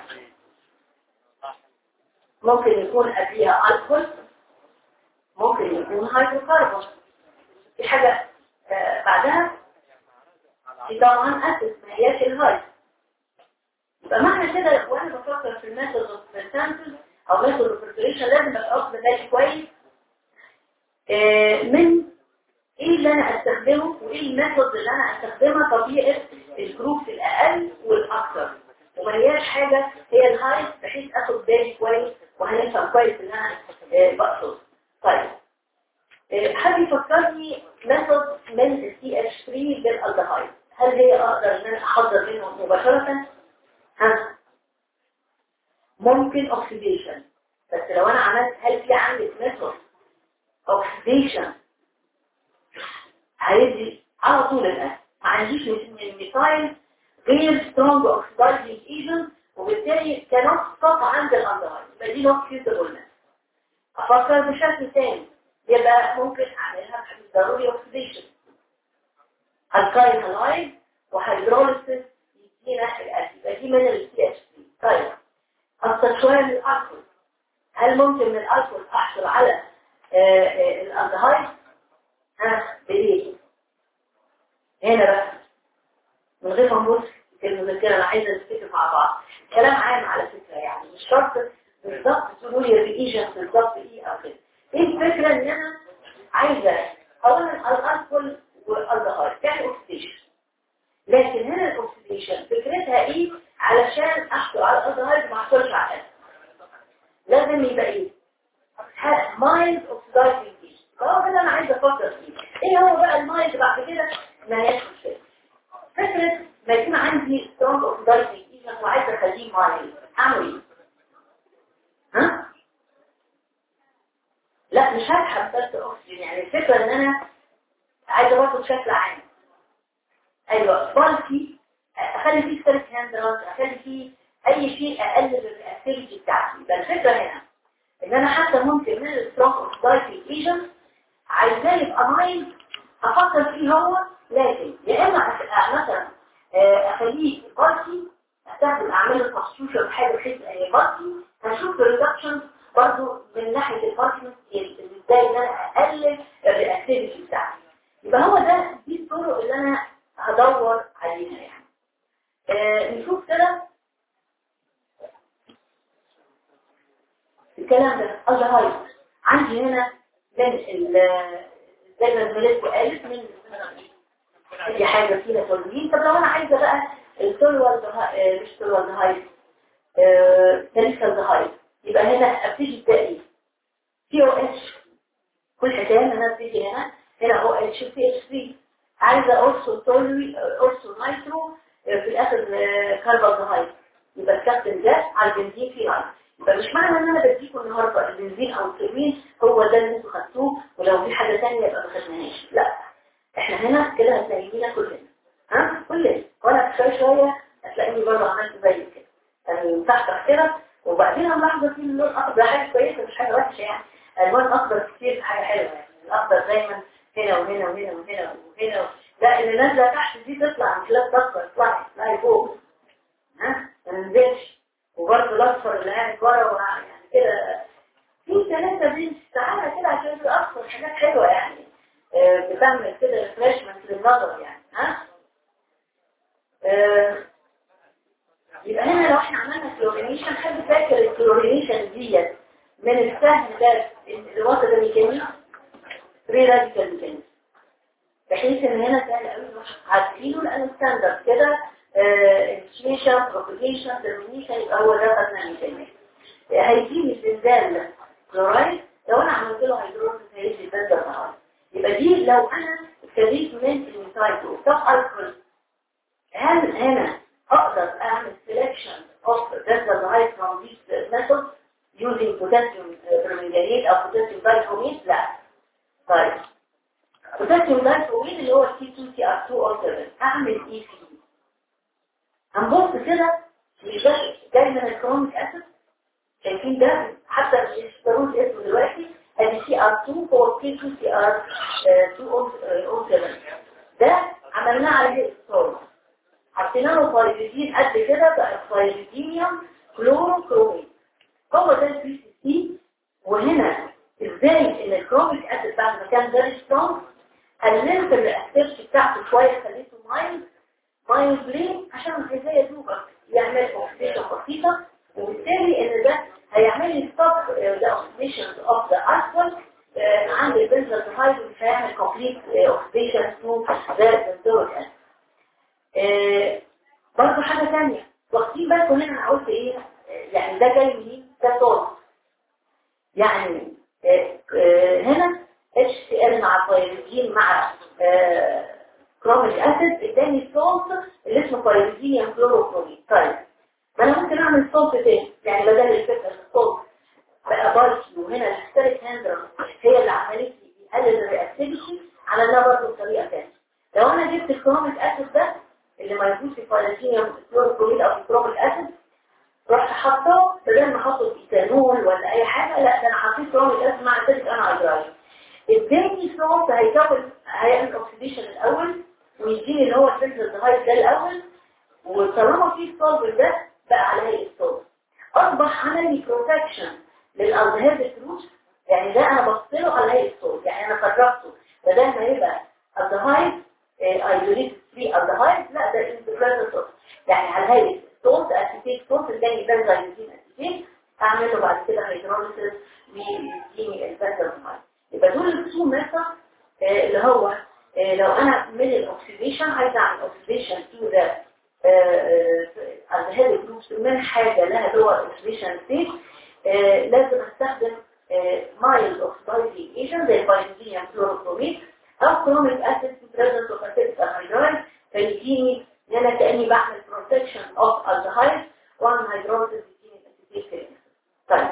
ممكن يكون قبلها الكحول ممكن يكون هيدروكربون في حاجة آه بعدها في طبعا أسس ما هياش الهاير يبقى معنى كده وانا بفكر في الميثود اوف سامبل او ميثود اوف بريبريشن لازم ابقى واخد بالي كويس آه من ايه اللي انا استخدمه وايه الميثود اللي انا استخدمها طبيعه الجروب الاقل والاكثر وما هياش حاجه هي الهاي بحيث اخد بالي كويس وهنفهم كويس ان انا آه بقصد طيب آه حد يفكرني ميثود من السي اتش 3 بالالدهايد هل هي اقدر ان انا احضر منه مباشره ها ممكن اوكسيديشن بس لو انا عملت هل في عندي ميثود اوكسيديشن هيدي على طول الاسيد ما عنديش ميثايل غير سترونج اوكسيدايزنج ايجنت وبالتالي كانت ستوب عند الاندهايد يبقى دي نوت فيزبل افكر بشكل تاني يبقى ممكن اعملها بحاجه ضروري اوكسيديشن الكاين هالايد وهيدروليسيس يدينا الاسيد يبقى دي من السي اتش سي طيب اصل شويه من الالكول هل ممكن من الالكول احصل على الاندهايد ها بايه هنا بقى من غير ما نبص في المذكره انا عايزه نفتكر مع بعض كلام عام على فكره يعني مش شرط بالظبط تقولوا لي الريجن بالظبط ايه او كده ايه الفكره ان انا عايزه اولا الالكول والالدهايد تعمل اوكسيديشن لكن هنا الاوكسيديشن فكرتها ايه علشان احصل على الالدهايد ما احصلش على الاسيد لازم يبقى ايه مايند اوكسيدايزنج فهو ده اللي انا عايزه افكر فيه ايه هو بقى المايند بعد كده ما هياش مشكله فكره ما يكون عندي سترونج اوكسيدايزنج ايجنت وعايزه اخليه مايند اعمل ايه ها لا مش هسحب بس اكسجين يعني الفكره ان انا عايزه برضه بشكل عام ايوه بالكي اخلي فيه ستريك هاندرات اخلي فيه اي شيء اقلل الاكتيفيتي بتاعتي يبقى الفكره هنا ان انا حتى ممكن من السترونج اوكسيدايزنج ايجنت عايزاه يبقى مايل افكر فيه هو لكن يا اما مثلا اخليه بالكي استخدم اعمل له تخصيصه بحاجه بحيث بالكي هشوف الريدكشن برضه من ناحيه الباركنج ازاي ان انا اقلل الرياكتيفيتي بتاعتي يبقى هو ده دي الطرق اللي انا هدور عليها يعني آه نشوف كده الكلام ده الجهايد عندي هنا من زي ما الملك قالت من اي حاجه فيها تولين طب لو انا عايزه بقى التولوال مش تولوال هايد تاريخ الزهايد يبقى هنا ابتدي تلاقي سي او اتش كل حكايه ان انا ابتدي هنا هنا او اتش سي اتش 3 عايزه اورسو تولوي اورسو نايترو في الاخر كاربوهيدرات يبقى استخدم ده على البنزين في لاين يبقى مش معنى ان انا بديكم النهارده البنزين او الكريمين هو ده اللي انتوا خدتوه ولو في حاجه ثانيه يبقى ما خدناهاش لا احنا هنا كده هتلاقينا كلنا ها كلنا وانا شويه شويه هتلاقيني برضه عملت زي كده يعني تحت كده وبعدين ملاحظه في اللون الاخضر حاجه كويسه مش حاجه وحشه يعني الوان اخضر كتير حاجه حلوه يعني الاخضر دايما هنا وهنا وهنا وهنا وهنا لا اللي نازله تحت دي تطلع مش لا تكبر اطلعي اطلعي فوق ها ما تنزلش وبرضه الاصفر اللي قاعد ورا يعني كده في ثلاثه بنت تعالى كده عشان في اصفر حاجات حلوه يعني آه بتعمل كده ريفرشمنت للنظر يعني ها آه يبقى هنا لو احنا عملنا كلورينيشن حد فاكر الكلورينيشن ديت من السهم ده الوسط الميكانيكي بري راديكال ميكانيكي بحيث ان هنا سهل قوي عارفينه لان ستاندرد كده انيشيشن بروبيجيشن ترمينيشن يبقى هو ده خدنا الميكانيكي هيجيني زلزال كلورايد لو انا عملت له هيدروجين هيجي زلزال كلورايد يبقى دي لو انا ابتديت من الميثايل طب الكحول هل هنا اقدر اعمل selection of desert from these methods using potassium permanganate او potassium dichromate لا طيب potassium dichromate اللي هو C2CR2 alternate اعمل ايه فيه هنبص كده مش ده جاي من الكروميك اسيد شايفين ده حتى مش يشتروه اسمه دلوقتي ادي CR2 هو C2CR2 alternate ده عملناه عليه الصوره حطينا له فايبريدين قد كده بقى فايبريدينيوم كلوروكروميت هو ده البي سي سي وهنا ازاي ان الكروميك اسيد بعد ما كان فيري سترونج قللت الرياكتيفيتي بتاعته شويه خليته مايل مايل ليه عشان الغذاء يدوبك يعمل اوكسيديشن بسيطه وبالتالي ان ده هيعمل لي ستوب ذا اوكسيديشن اوف ذا اسفل عند البنزل مش هيعمل كومبليت اوكسيديشن تو ذا بنزول اسيد آه برضه حاجة تانية واخدين بالكم هنا انا قلت ايه يعني ده جاي منين ده صوت يعني آه آه هنا HCl مع بايروجين مع كروميك اسيد اداني الصوت اللي اسمه بايروجين كلوروكرومين طيب ما انا ممكن اعمل صوت تاني يعني يعني بدل الفكره الصوت بقى باركي وهنا الهستيريك هاندر هي اللي عملت لي بيقلل الرياكتيفيتي عملناها برضه بطريقه ثانيه لو انا جبت الكروميك اسيد ده اللي موجود في فالنتينيوم كلوروكروميد او في كروميك اسيد رحت حاطه بدل ما احطه في ايثانول ولا اي حاجه لا ده انا حطيت كروميك اسيد مع اسيتيك انهيدرايد اداني صوت هيكون هيعمل اوكسيديشن الاول ويديني اللي هو الفلتر ديفايس ده الاول وطالما في الصلب ده بقى على هيئه صوت اصبح عملي بروتكشن للالدهيد فلوس يعني ده انا بصله على هيئه صوت يعني انا فرقته بدل ما يبقى الدهايد ايزوليت فري الدهايد لا ده انتجريتد صوت يعني على هيئه صوت اسيتيك صوت الثاني ده زي اسيتيك اعمل له بعد كده هيدروليسيس ويديني الباتر ديفايس يبقى دول التو ميثود اللي هو آه، لو انا من الاكسيديشن عايز اعمل اوكسيديشن تو ذا الهيد جروبس من حاجه لها دور اوكسيديشن ستيت لازم استخدم مايل اوكسيدايزنج ايجنت زي البايزينيوم كلوروكروميت او كروميك اسيد في بريزنس اوف اسيتيك انهيدرايد فيديني ان انا كاني بعمل بروتكشن اوف الدهايد وان هيدروزيس يديني الاسيتيك طيب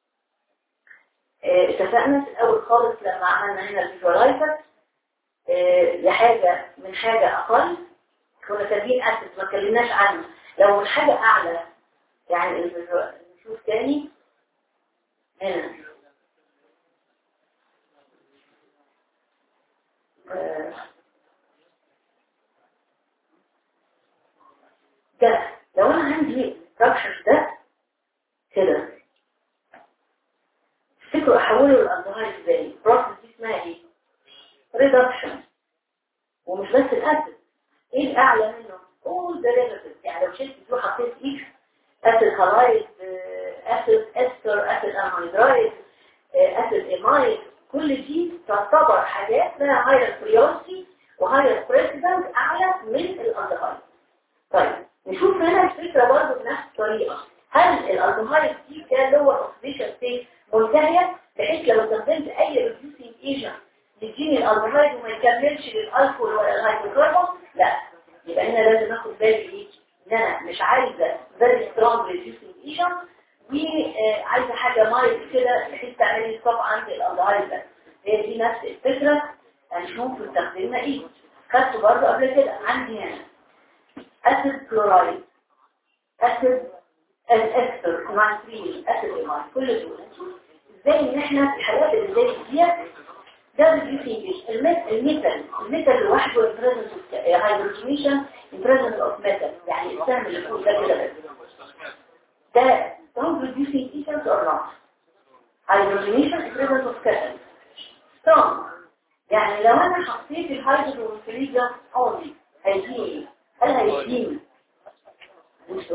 آه، اتفقنا في الاول خالص لما عملنا هنا الفيجوالايزر لحاجة من حاجة أقل كنا كاتبين أسس ما اتكلمناش عنه لو من حاجة أعلى يعني الفيجوال- نشوف تاني هنا آه، ده لو أنا عندي ربحش ده كده تفتكروا أحوله للأنظار إزاي؟ البروسس دي اسمها إيه؟ ريدكشن ومش بس الاسيد ايه الاعلى منه all derivatives يعني لو شلت دي وحطيت اكس اسيد هالايد اسيد استر اسيد انهيدرايد اسيد ايمايد كل دي تعتبر حاجات لها هاير بريورتي وهاير بريسيدنت اعلى من الالدهايد طيب نشوف هنا الفكره برضه بنفس الطريقه هل الالدهايد دي كان لور اوكسيديشن ستيت منتهيه بحيث لو استخدمت اي ريديوسينج ايجنت يديني الالدهايد وما يكملش للالكول ولا الهيدروكربون لا يبقى هنا لازم اخد بالي ايه ان انا مش عايزه فيري سترونج ريديوسينج ايجنت وعايزه حاجه مايل كده بحيث تعمل لي ستوب عند الالدهايد بس هي دي نفس الفكره هنشوف استخدمنا ايه خدته برضه قبل كده عندي هنا اسيد كلورايد اسيد الاستر نايتريل اسيد ايمان كل دول ازاي ان احنا في الحالات اللي زي ديت ده ريديوسينج الميتال الميتال لوحده البريزنس هايدروجينيشن البريزنس اوف ميتال يعني السهم اللي فوق ده كده بس ده strong reducing agents or not hydrogenation is presence of catalyst strong يعني لو انا حطيت الهيدروجين فريزر اونلي هيديني ايه؟ هل هيديني مش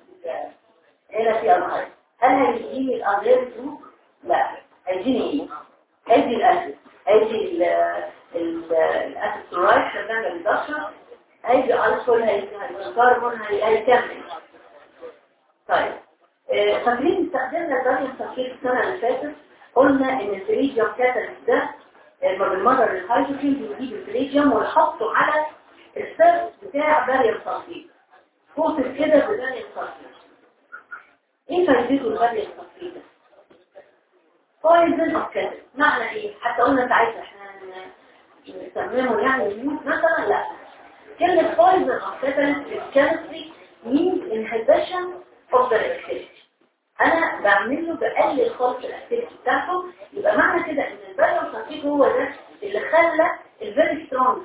هنا في الهيد هل هيديني الانغير جروب؟ لا هيديني ايه؟ هيدي الاسيد هيدي الاسيد كلورايد شغال ريدكشن هيدي الكحول هيدي الكربون هيكمل طيب آه، فاكرين استخدمنا الباريوم تفكير السنه اللي فاتت قلنا ان الفريجيوم كاتاليست ده لما بالمدر الهيدروجين بيجيب الفريجيوم ويحطه على السيرف بتاع باريوم تفكير فوق كده بباريوم تفكير ايه فايدته الباريوم تفكير ده؟ poison of catalyst معنى ايه؟ حتى قلنا انت عايز احنا نسميه يعني يموت مثلا لا كلمة poison of catalyst is chemistry means inhibition of the activity انا بعمل له بقلل خالص الاكتيفيتي بتاعته يبقى معنى كده ان البالون صفيق هو ده اللي خلى الفيري سترونج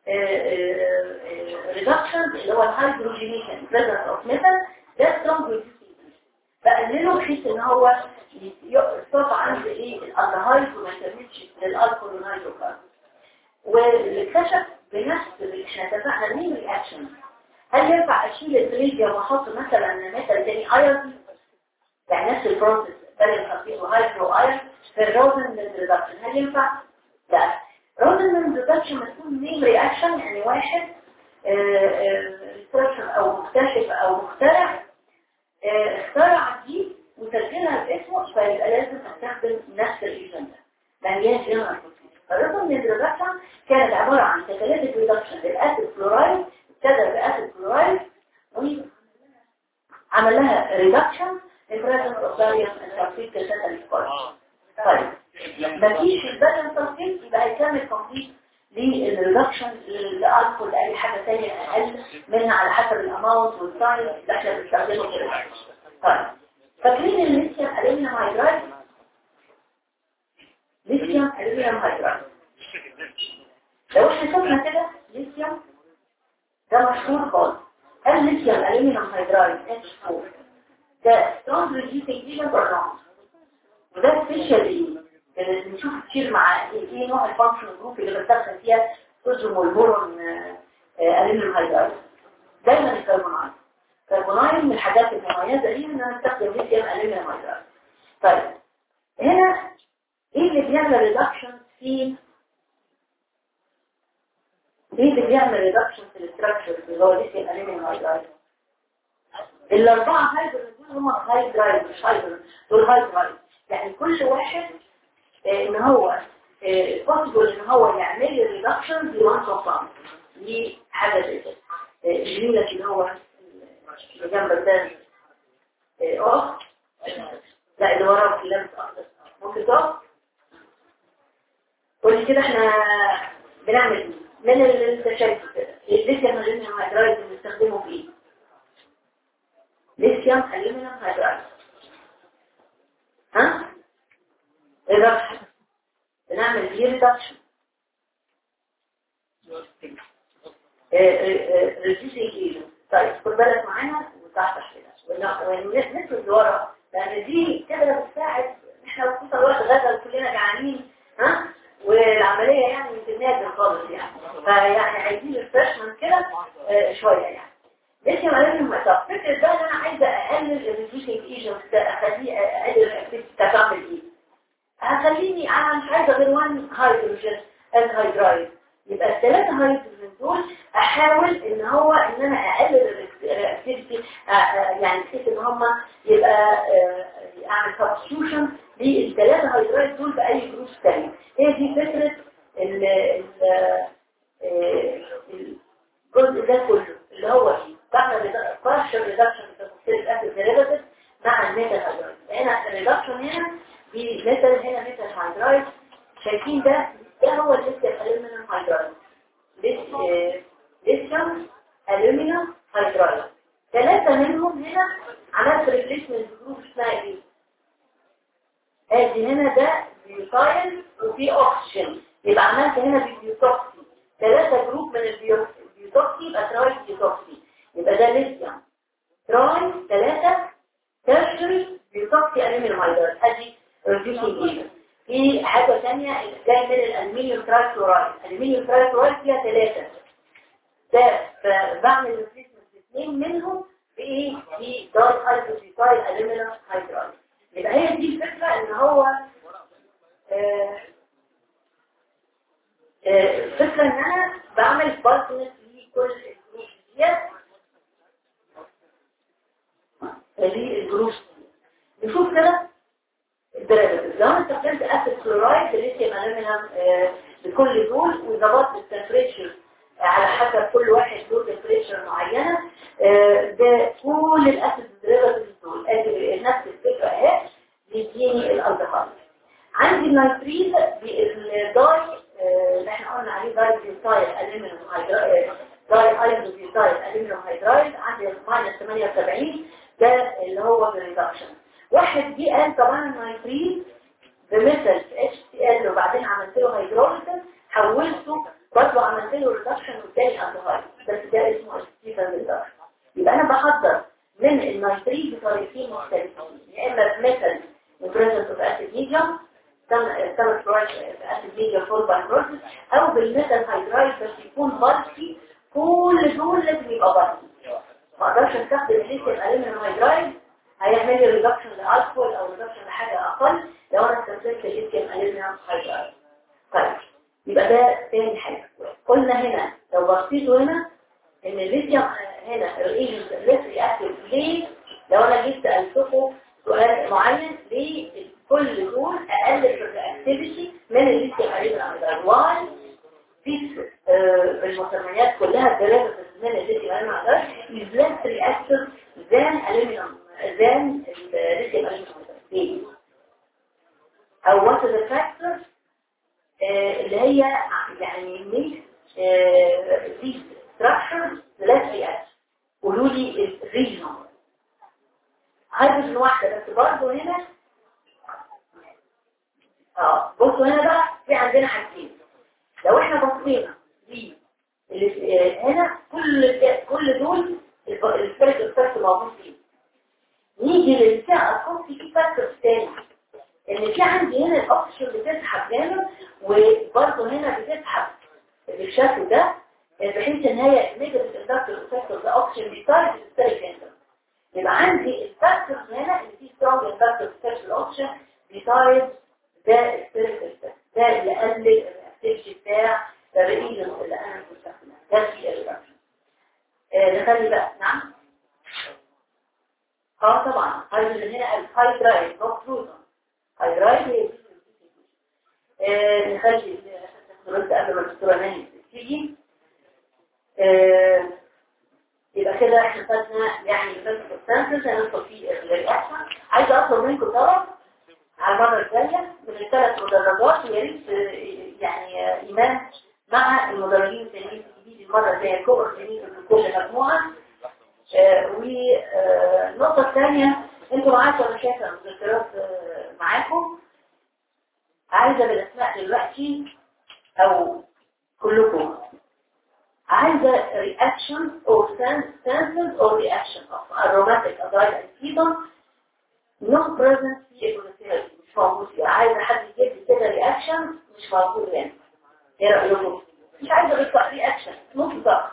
ريدكشن اللي هو الهيدروجينيشن بريزنس اوف ميتال ده سترونج بقلله بحيث ان هو يقصد عند ايه الالدهايد وما يكملش للالكول والهيدروكربون واللي اكتشف بنفس اللي احنا اتفقنا مين رياكشن هل ينفع اشيل البليديوم واحط مثلا ميتال تاني ايرون يعني نفس البروسيس بدل تخفيض وهيدرو ايرون في الروزن ريدكشن هل ينفع؟ لا روزن ريدكشن مسؤول مين رياكشن يعني واحد ريسيرشر او مكتشف او مخترع آه، اخترع دي وسجلها باسمه فيبقى لازم استخدم نفس الايجنت ده ما هياش جنرال فالرقم من الريدكشن كانت عباره عن كاتاليتيك ريدكشن للاسيد كلورايد ابتدى باسيد كلورايد وعمل لها ريدكشن in presence of barium and sulfate catalytic score طيب مفيش الباريوم sulfate يبقى هيكمل كومبليت للريدكشن للالكول لاي حاجه ثانيه اقل منها على حسب الاماونت والسايز اللي احنا بنستخدمه في الريدكشن طيب فاكرين الليثيوم الومنيوم هيدرايد ليثيوم الومنيوم هيدرايد لو احنا شفنا كده ليثيوم ده مشهور خالص الليثيوم الومنيوم هيدرايد H4 ده سترونج ريديوسينج ايجنت اور نوت وده سبيشال ايه اللي بنشوف كتير مع ايه نوع الفانكشن جروب اللي بستخدم فيها صوديوم والبورون الومنيوم هيدرايد دايما الكربونايل الكربونايل من الحاجات المميزه ليه ان انا استخدم ليثيوم الومنيوم هيدرايد طيب هنا ايه اللي بيعمل ريدكشن في ايه اللي بيعمل ريدكشن في الاستراكشر اللي هو ليثيوم الومنيوم هيدرايد الاربعه هايدروجين دول هم هايدرايد مش هايدروجين دول هايدرايد يعني كل واحد آه، ان هو possible ان هو يعمل لي ريدكشن بوان صفام دي حاجه زي كده آه، جميله اللي هو اللي جنب ده اه آه. لا اللي وراه اللي لابس اخضر ممكن تقف قول كده احنا بنعمل ايه من اللي انت شايفه كده الليثيوم الومنيوم هيدرايد بنستخدمه في ايه ليثيوم الومنيوم هيدرايد ها ريدكشن بنعمل فيه ريدكشن ريديوسينج ايجنت طيب خد بالك معانا وتحت كده ونفرد لورا لان دي كده بتساعد احنا خصوصا الوقت غدا كلنا جعانين ها والعمليه يعني يمكن نادر خالص يعني فيعني عايزين ريفرشمنت كده آه، شويه يعني لسه ما لازم طب فكره بقى ان انا عايزه اقلل الريديوسينج ايجنت ده اخليه اقلل الاكتيفيتي بتاعت ايه هخليني انا مش عايزه غير وان هيدروجين الهيدرايد يبقى الثلاثه هيدروجين دول احاول ان هو ان انا اقلل الاكتيفيتي يعني بحيث ان هم يبقى آه، اعمل سبستيوشن للثلاثه هيدرايد دول باي جروب ثاني هي دي فكره ال ال آه، الجزء ده كله اللي هو ايه بعمل بارشل ريدكشن في الفوسفوريك اسيد ديريفاتيف مع الميتال هيدرايد هنا الريدكشن هنا بميتال هنا ميتال هيدرايد شايفين ده ده هو الليثيوم الومنيوم هيدرايد ليثيوم الومنيوم هيدرايد ثلاثة منهم هنا عملت ريبليسمنت جروب اسمها ايه؟ ادي هنا ده بيوتايل وفي اوكسجين يبقى عملت هنا بيوتوكسي ثلاثة جروب من البيوتوكسي يبقى تراي بيوتوكسي يبقى ده ليثيوم تراي ثلاثة ترشري بيوتوكسي الومنيوم هيدرايد ادي ريديوسينج ايجنت في حاجة ثانية جاي من الألمنيوم ترايكلورايد الألمنيوم ترايكلورايد فيها ثلاثة ده فبعمل ريبليسمنت اثنين منهم بإيه؟ في داي هيدروجيتايل ألمنيوم هيدرايد يبقى هي دي الفكرة إن هو آه، آه، الفكرة إن أنا بعمل بارتنس لكل الجروب ديت للجروب نشوف كده الدرجة لو انا استخدمت اسيد كلورايد ليثيوم الومنيوم بكل دول وظبطت التمبريتشر على حسب كل واحد له تمبريتشر معينه آه، ده كل الاسيد ديريفاتيفز دول ادي نفس الفكره اهي بيديني الالدهايد عندي النيتريز الداي اللي احنا قلنا عليه داي بيوتايل الومنيوم هيدرايد داي ايزو بيوتايل الومنيوم هيدرايد عندي ماينس 78 ده اللي هو بالريدكشن واحد جه قال طبعا النيتريز بمثل اتش سي ال وبعدين عملت له هيدروليسيس حولته برضه عملت له ريدكشن والتاني الدهايد بس ده اسمه ستيفن ريدكشن يبقى انا بحضر من النيتريز بطريقتين مختلفين يا اما بمثل البريزنس اوف اسيد ميديوم سمك فلورايد اسيد ميديوم فول باي بروسيس او بالميثل هيدرايد بس يكون بارتي كل دول لازم يبقى بارتي ما اقدرش استخدم الليثيوم الومنيوم هيدرايد هيعمل لي ريدكشن لالكول او ريدكشن لحاجه اقل لو انا استخدمت الليثيوم الومنيوم هيدرايد طيب يبقى ده تاني حاجه قلنا هنا لو بصيتوا هنا ان الليثيوم هنا الايجنت ليس رياكتيف ليه لو انا جيت سالتكم سؤال معين ليه كل دول اقل في الرياكتيفيتي من الليثيوم الومنيوم هيدرايد واي في المسميات كلها الدرجه من الليثيوم الومنيوم هيدرايد is less reactive than aluminum than الريتم ليه؟ او what are the factors آه، اللي هي يعني ميك these structures less react قولوا لي الريجنال هيدروجين واحدة بس برضه هنا اه بصوا هنا بقى في عندنا حاجتين لو احنا بصينا دي اللي في- آه، هنا كل كل دول الفرق الفرق موجود فيه نيجي للساعة الكوفي في فاكتور تاني ان في عندي هنا الاكسجين بتسحب جامد وبرضه هنا بتسحب بالشكل ده بحيث ان هي نيجاتيف اندكتور فاكتور ده اوكسجين بيطارد الستيريك اندر يبقى عندي الفاكتورز هنا اللي فيه سترونج اندكتور فاكتور الاوكسجين بيطارد ده الستيريك اندر ده اللي قلل الاكتيفيتي بتاع الريجن اللي انا مستخدمها ده في الريدكشن نخلي بقى نعم اه طبعا هيدروجين هنا الهيدرايد نوت بروتون هيدرايد هي آه، نخلي الرد قبل ما الدكتوره ناهي تيجي آه، يبقى كده احنا خدنا يعني بس السنسس هندخل في الرياكشن عايزه اطلب منكم طلب على المره الجايه من الثلاث مدرجات ويا ريت آه، يعني آه، ايمان مع المدرجين التانيين الجديد المره الجايه كوبر جديد في كل مجموعه آه، والنقطه الثانيه انتوا معاكم انا شايفه المذكرات آه، معاكم عايزه بالاسماء دلوقتي او كلكم عايزة reaction or sense, senses or reaction of aromatic aldehyde and ketone not present في الجلوسيريد مش موجود فيها عايزة حد يجيب لي كده reaction مش موجود هنا ايه رأيكم؟ مش عايزة بس reaction مطلق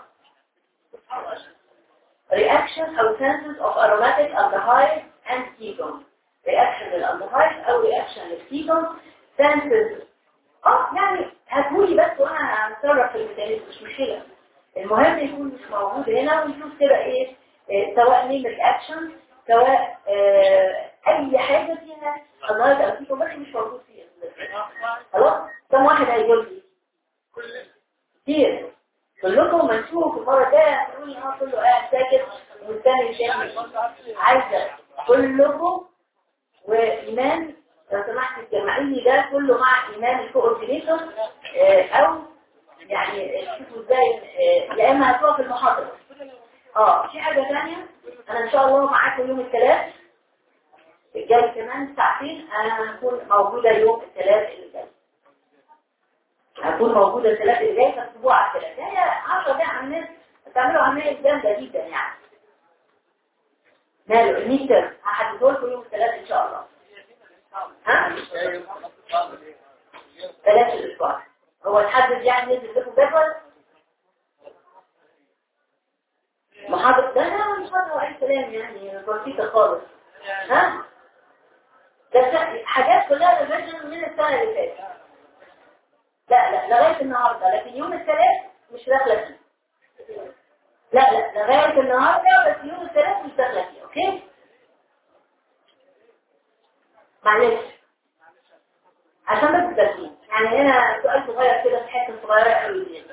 reaction أو senses of aromatic aldehyde and ketone reaction للالdehyde أو reaction للكيتون senses اه يعني هتقولي بس وانا هتصرف في الميكانيزم مش مشكلة المهم يكون مش موجود هنا ونشوف كده ايه إيه، سواء نيم الاكشن سواء آه، اي حاجة فيها النهارده او فيكم بس مش موجود فيها خلاص كم واحد هيقول لي كتير كلكم منشوف المرة الجاية هتقولوا لي اه كله قاعد ساكت ومستني الشيء عايزة كلكم وإيمان لو سمحت تجمعي لي ده كله مع إيمان الكوردينيتور آه، أو يعني شوفوا ازاي آه، يا إما هتقف في المحاضرة اه في حاجة ثانية أنا إن شاء الله معاكم يوم الثلاث الجاي كمان ساعتين أنا هكون موجودة يوم الثلاث اللي جاي هكون موجودة الثلاث اللي جاي في أسبوع على الثلاث هي 10 دقايق على الناس هتعملوا عملية جامدة جدا يعني ماله الميتر هحدده لكم يوم الثلاث إن شاء الله ها؟ ثلاث الأسبوع هو تحدد يعني نزل لكم جدول محاضرة ده لا مش محاضرة أي كلام يعني بسيطة خالص ها؟ بس حاجات كلها ريفيجن من السنة اللي فاتت لا لا لغاية النهاردة لكن يوم الثلاث مش داخلة فيه لا لا لغاية النهاردة بس يوم الثلاث مش داخلة فيه اوكي معلش عشان بس ترتيب يعني هنا سؤال صغير كده في حته صغيره قوي دي